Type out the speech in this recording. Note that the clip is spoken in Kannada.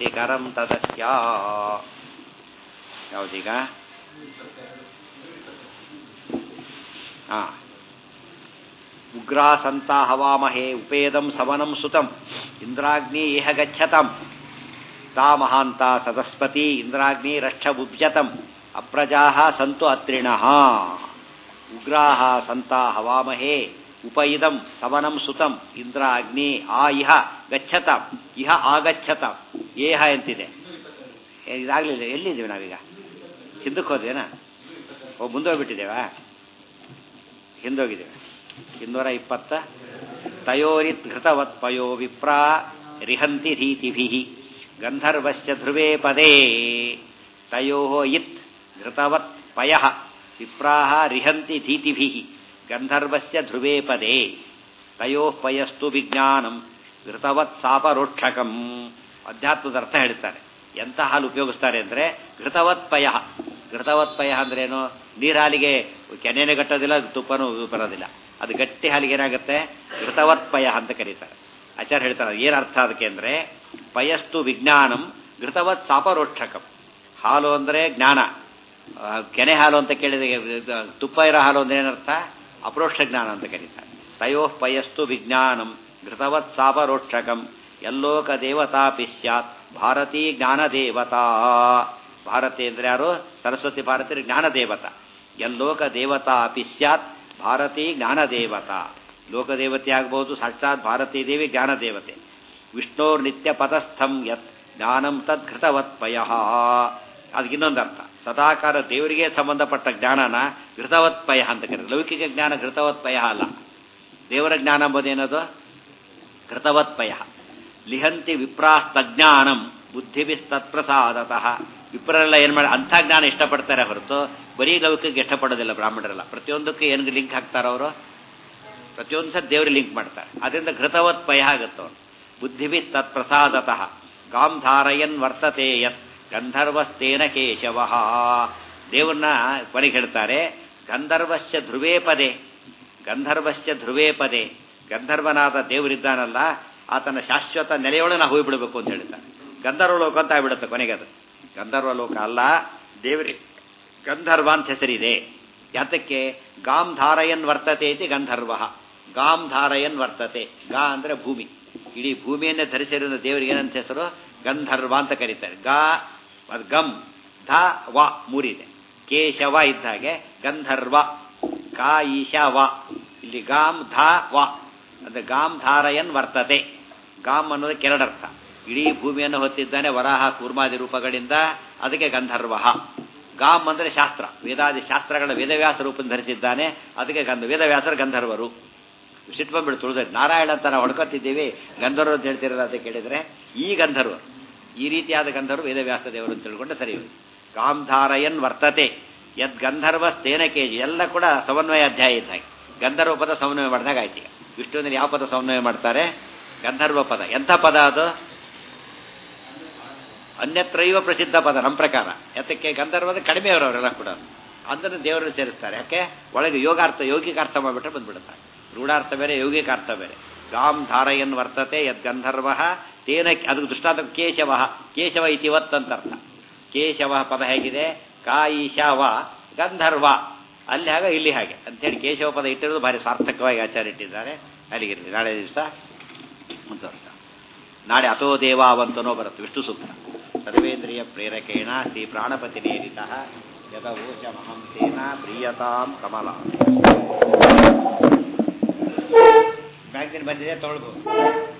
ಪ್ರೀತಿಕರಂ ತದಸ್ಯ ಯಾವುದೀಗ ಹಾ ಉಗ್ರಾಸಂತ ಹವಾಮಹೇ ಉಪೇದಂ ಸವನಂ ಸುತಂ ಇಂದ್ರಾಗ್ನಿ ಇಹ ಗಚ್ಚತಂ ತಾ ಮಹಾಂತ ಸದಸ್ಪತಿ ಇಂದ್ರಾಗ್ನಿ ರಕ್ಷಬುಬ್ಜತಂ ಅಪ್ರಜಾಹ ಸಂತು ಅತ್ರಿಣಃ ಉಗ್ರಾಹ ಸಂತ ಹವಾಮಹೇ ಉಪಯಿದಂ ಸವನಂ ಸುತಂ ಇಂದ್ರ ಅಗ್ನಿ ಆ ಇಹ ಗಚ್ಚತಾಂ ಇಹ ಆಗಚ್ಚತಾಂ ಏಹ ಎಂತಿದೆ ಏ, ಇದಾಗ್ಲಿಲ್ಲ ಎಲ್ಲಿದ್ದೀವಿ ನಾವೀಗ ಹಿಂದಕ್ಕೆ ಹೋದ್ವೇನಾ ಓ ಮುಂದೋಗ್ಬಿಟ್ಟಿದ್ದೇವಾ ಹಿಂದೋಗಿದ್ದೇವೆ ಇನ್ನೂರ ಇಪ್ಪತ್ತ ತಯೋರಿತ್ ಘೃತವತ್ಪಯೋ ವಿಪ್ರಾ ರಿಹಂತಿ ರೀತಿಭಿ ಗಂಧರ್ವಸ್ಯ ಧ್ರುವೇ ಪದೇ ತಯೋ ಇತ್ ಘೃತವತ್ ಪಯ ವಿಪ್ರಾ ರಿಹಂತಿ ಧೀತಿಭಿ ಗಂಧರ್ವಸ್ಯ ಧ್ರುವೇ ಪದೇ ತಯೋ ಪಯಸ್ತು ವಿಜ್ಞಾನಂ ಘೃತವತ್ ಸಾಪರೋಕ್ಷಕಂ ಅಧ್ಯಾತ್ಮದ ಅರ್ಥ ಹೇಳ್ತಾರೆ ಎಂಥ ಹಾಲು ಉಪಯೋಗಿಸ್ತಾರೆ ಅಂದರೆ ಘೃತವತ್ ಪಯ ಘೃತವತ್ ಪಯ ಅಂದ್ರೇನು ನೀರು ಹಾಲಿಗೆ ಕೆನೆನೆ ಗಟ್ಟೋದಿಲ್ಲ ತುಪ್ಪನೂ ಬರೋದಿಲ್ಲ ಅದು ಗಟ್ಟಿ ಹಾಲಿಗೆ ಏನಾಗುತ್ತೆ ಘೃತವತ್ ಪಯ ಅಂತ ಕರೀತಾರೆ ಆಚಾರ್ಯ ಹೇಳ್ತಾರೆ ಏನು ಅರ್ಥ ಅದಕ್ಕೆ ಅಂದರೆ ಪಯಸ್ತು ವಿಜ್ಞಾನಂ ಘೃತವತ್ ಸಾಪರೋಕ್ಷಕಂ ಹಾಲು ಅಂದರೆ ಜ್ಞಾನ ಆ, ಕೆನೆ ಹಾಲು ಅಂತ ಕೇಳಿದ ತುಪ್ಪ ಇರೋ ಹಾಲು ಅಂದ್ರೆ ಏನರ್ಥ ಅಪರೋಕ್ಷ ಜ್ಞಾನ ಅಂತ ಕರೀತಾರೆ ತಯೋ ಪಯಸ್ತು ವಿಜ್ಞಾನಂ ಘೃತವತ್ ಸಾಪರೋಕ್ಷಕಂ ಎಲ್ಲೋಕ ದೇವತಾಪಿ ಸ್ಯಾತ್ ಭಾರತೀ ಜ್ಞಾನ ದೇವತಾ ಭಾರತಿ ಅಂದ್ರೆ ಯಾರು ಸರಸ್ವತಿ ಭಾರತಿ ಜ್ಞಾನ ದೇವತಾ ಎಲ್ಲೋಕ ದೇವತಾ ಅಪಿ ಸ್ಯಾತ್ ಭಾರತೀ ಜ್ಞಾನ ದೇವತಾ ಲೋಕದೇವತೆ ಆಗ್ಬೋದು ಸಾಕ್ಷಾತ್ ಭಾರತೀ ದೇವಿ ಜ್ಞಾನ ದೇವತೆ ವಿಷ್ಣೋರ್ ನಿತ್ಯ ಪದಸ್ಥಂ ಯತ್ ಜ್ಞಾನಂ ತದ್ ಘೃತವತ್ಪಯ ಅದಕ್ಕೆ ಇನ್ನೊಂದು ಅರ್ಥ ಸದಾಕಾರ ದೇವರಿಗೆ ಸಂಬಂಧಪಟ್ಟ ಜ್ಞಾನನ ಘೃತವತ್ಪಯ ಅಂತ ಕರೀತಾರೆ ಲೌಕಿಕ ಜ್ಞಾನ ಘೃತವತ್ಪಯ ಅಲ್ಲ ದೇವರ ಜ್ಞಾನ ಎಂಬುದೇನದು ಘೃತವತ್ಪಯ ಲಿಹಂತಿ ವಿಪ್ರಾಸ್ತಜ್ಞಾನಂ ಬುದ್ಧಿಭಿಸ್ತತ್ಪ್ರಸಾದತಃ ವಿಪ್ರೆಲ್ಲ ಏನು ಮಾಡಿ ಅಂಥ ಜ್ಞಾನ ಇಷ್ಟಪಡ್ತಾರೆ ಹೊರತು ಬರೀ ಲೌಕಿಕ ಇಷ್ಟಪಡೋದಿಲ್ಲ ಬ್ರಾಹ್ಮಣರೆಲ್ಲ ಪ್ರತಿಯೊಂದಕ್ಕೂ ಏನು ಲಿಂಕ್ ಹಾಕ್ತಾರೆ ಅವರು ಪ್ರತಿಯೊಂದು ಸಹ ದೇವ್ರಿಗೆ ಲಿಂಕ್ ಮಾಡ್ತಾರೆ ಅದರಿಂದ ಘೃತವತ್ ಪಯ ಆಗುತ್ತೆ ಅವನು ಬುದ್ಧಿಭಿ ತತ್ಪ್ರಸಾದತಃ ಗಾಂ ಧಾರಯನ್ ವರ್ತತೆ ಯತ್ ಗಂಧರ್ವಸ್ತೇನ ಕೇಶವ ದೇವ್ರನ್ನ ಕೊನೆಗೆ ಹೇಳ್ತಾರೆ ಗಂಧರ್ವಶ್ಚ ಧ್ರುವೇ ಪದೇ ಗಂಧರ್ವಶ್ಚ ಧ್ರುವೇ ಪದೇ ಗಂಧರ್ವನಾದ ದೇವರಿದ್ದಾನಲ್ಲ ಆತನ ಶಾಶ್ವತ ನೆಲೆಯೊಳಗೆ ನಾವು ಹೋಗ್ಬಿಡ್ಬೇಕು ಅಂತ ಹೇಳ್ತಾರೆ ಗಂಧರ್ವ ಲೋಕ ಅಂತ ಆಗ್ಬಿಡುತ್ತೆ ಕೊನೆಗೆ ಅದು ಗಂಧರ್ವ ಲೋಕ ಅಲ್ಲ ದೇವರಿ ಗಂಧರ್ವ ಅಂತ ಹೆಸರಿದೆ ಯಾತಕ್ಕೆ ಗಾಂ ಧಾರಯನ್ ವರ್ತತೆ ಇತಿ ಗಂಧರ್ವ ಗಾಂ ಧಾರಯನ್ ವರ್ತತೆ ಗಾ ಅಂದ್ರೆ ಭೂಮಿ ಇಡೀ ಭೂಮಿಯನ್ನೇ ಧರಿಸಿರುವ ದೇವರಿಗೆ ಏನಂತ ಹೆಸರು ಗಂಧರ್ವ ಅಂತ ಕರೀತಾರೆ ಗಾ ಅದು ಗಂ ಧ ವ ಮೂರಿದೆ ಕೇಶವ ಇದ್ದ ಹಾಗೆ ಗಂಧರ್ವ ಕಾ ಈಶ ವ ಇಲ್ಲಿ ಗಾಂ ಧ ವ ಅಂದ್ರೆ ಗಾಂ ಧಾರಯನ್ ವರ್ತತೆ ಗಾಮ್ ಅನ್ನೋದು ಕೆರಡರ್ಥ ಇಡೀ ಭೂಮಿಯನ್ನು ಹೊತ್ತಿದ್ದಾನೆ ವರಾಹ ಕೂರ್ಮಾದಿ ರೂಪಗಳಿಂದ ಅದಕ್ಕೆ ಗಂಧರ್ವ ಗಾಮ್ ಅಂದರೆ ಶಾಸ್ತ್ರ ವೇದಾದಿ ಶಾಸ್ತ್ರಗಳ ವೇದವ್ಯಾಸ ರೂಪದಿಂದ ಧರಿಸಿದ್ದಾನೆ ಅದಕ್ಕೆ ಗಂಧ ವೇದವ್ಯಾಸರ ಗಂಧರ್ವರು ಸಿಟ್ಬಂದ್ಬಿಡು ತುಳಿದ್ರೆ ನಾರಾಯಣ ಅಂತ ನಾವು ಹೊಡ್ಕೊತಿದ್ದೀವಿ ಗಂಧರ್ವರು ಅಂತ ಹೇಳ್ತಿರಲ್ಲ ಅಂತ ಕೇಳಿದರೆ ಈ ಗಂಧರ್ವರು ಈ ರೀತಿಯಾದ ಗಂಧರ್ವರು ವೇದವ್ಯಾಸ ದೇವರು ಅಂತ ತಿಳ್ಕೊಂಡು ಸರಿ ಗಾಂಧಾರಯನ್ ವರ್ತತೆ ಯದ್ ಗಂಧರ್ವ ಸ್ಥೇನ ಕೆಜಿ ಎಲ್ಲ ಕೂಡ ಸಮನ್ವಯ ಅಧ್ಯಾಯ ಇದ್ದ ಹಾಗೆ ಗಂಧರ್ವ ಪದ ಸಮನ್ವಯ ಮಾಡಿದಾಗ ಆಯ್ತು ಈಗ ವಿಷ್ಣು ಅಂದ್ರೆ ಯಾವ ಪದ ಸಮನ್ವಯ ಮಾಡ್ತಾರೆ ಗಂಧರ್ವ ಪದ ಎಂಥ ಪದ ಅದು ಅನ್ಯತ್ರೈವ ಪ್ರಸಿದ್ಧ ಪದ ನಮ್ಮ ಪ್ರಕಾರ ಯಾತಕ್ಕೆ ಗಂಧರ್ವದ ಕಡಿಮೆ ಅವರವರೆಲ್ಲ ಕೂಡ ಅದನ್ನು ದೇವರನ್ನು ಸೇರಿಸ್ತಾರೆ ಯಾಕೆ ಒಳಗೆ ಯೋಗಾರ್ಥ ಯೌಗಿಕಾರ್ಥ ಮಾಡಿಬಿಟ್ರೆ ಬಂದ್ಬಿಡುತ್ತಾರೆ ರೂಢಾರ್ಥ ಬೇರೆ ಯೌಗಿಕಾರ್ಥ ಬೇರೆ ಗಾಂ ಧಾರಯನ್ ವರ್ತತೆ ಯದ್ ಗಂಧರ್ವ ತೇನ ಅದಕ್ಕೆ ದೃಷ್ಟಾಂತ ಕೇಶವ ಕೇಶವ ಇತಿವತ್ ಅಂತ ಅರ್ಥ ಕೇಶವ ಪದ ಹೇಗಿದೆ ಕಾಯಿಶವ ಗಂಧರ್ವ ಅಲ್ಲಿ ಹಾಗೆ ಇಲ್ಲಿ ಹಾಗೆ ಅಂತೇಳಿ ಕೇಶವ ಪದ ಇಟ್ಟಿರೋದು ಭಾರಿ ಸಾರ್ಥಕವಾಗಿ ಆಚಾರ ಇಟ್ಟಿದ್ದಾರೆ ಅಲ್ಲಿಗಿರಲಿ ನಾಳೆ ದಿವಸ ಮುಂದುವರ್ಸ ನಾಳೆ ಅಥೋ ದೇವಾವಂತನೋ ಬರುತ್ತೆ ವಿಷ್ಣು ಸೂಕ್ತ ಸರ್ವೇಂದ್ರಿಯ ಪ್ರೇರಕೇಣ ಶ್ರೀ ಪ್ರಾಣಪತಿ ನೇರಿತ ಯದವೋಚಮಹಂ ತೇನ ಪ್ರಿಯತಾಂ ಕಮಲ ಮ್ಯಾಗ್ಜಿನ್ ಬಂದಿದೆ ತೊಳ್ಬೋದು